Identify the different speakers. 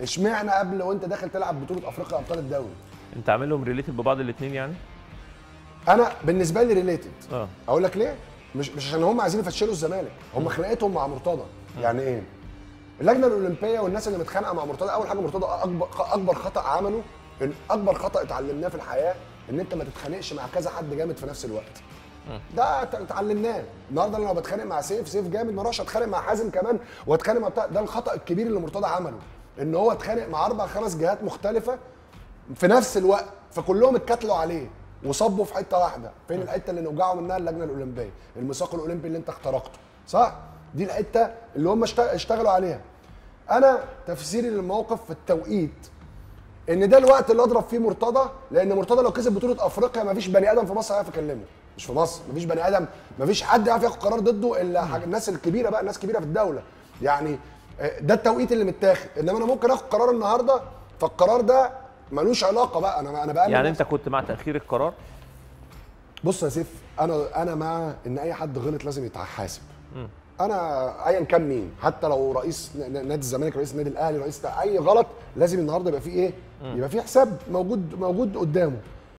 Speaker 1: اشمعنى قبل وانت داخل تلعب بطوله افريقيا ابطال الدوري
Speaker 2: انت عامل لهم ريليتد ببعض الاثنين يعني
Speaker 1: انا بالنسبه لي ريليتد
Speaker 2: اه
Speaker 1: اقول لك ليه مش مش عشان هم عايزين يفشلوا الزمالك هم خناقتهم مع مرتضى يعني ايه اللجنه الاولمبيه والناس اللي متخانقه مع مرتضى اول حاجه مرتضى اكبر اكبر خطا عمله إن اكبر خطا اتعلمناه في الحياه ان انت ما تتخانقش مع كذا حد جامد في نفس الوقت ده ت- اتعلمناه النهارده انا لو بتخانق مع سيف سيف جامد ما اروحش اتخانق مع حازم كمان واتخانق مع بتاع ده الخطا الكبير اللي مرتضى عمله ان هو اتخانق مع اربع خمس جهات مختلفه في نفس الوقت فكلهم اتكتلوا عليه وصبوا في حته واحده فين الحته اللي نوجعوا منها اللجنه الاولمبيه الميثاق الاولمبي اللي انت اخترقته صح دي الحته اللي هم اشت- اشتغلوا عليها انا تفسيري للموقف في التوقيت ان ده الوقت اللي اضرب فيه مرتضى لان مرتضى لو كسب بطوله افريقيا مفيش بني ادم في مصر هيعرف يكلمه مش في مصر مفيش بني ادم مفيش حد يعرف ياخد قرار ضده الا حاجة الناس الكبيره بقى الناس كبيره في الدوله يعني آه، ده التوقيت اللي متاخد انما انا ممكن اخد قرار النهارده فالقرار ده ملوش علاقه بقى انا انا بقى
Speaker 2: يعني انت كنت مع تاخير القرار
Speaker 1: بص يا سيف انا انا مع ان اي حد غلط لازم يتحاسب انا ايا كان مين حتى لو رئيس ن- ن- نادي الزمالك رئيس النادي الاهلي رئيس اي غلط لازم النهارده يبقى فيه ايه يبقى فيه حساب موجود موجود قدامه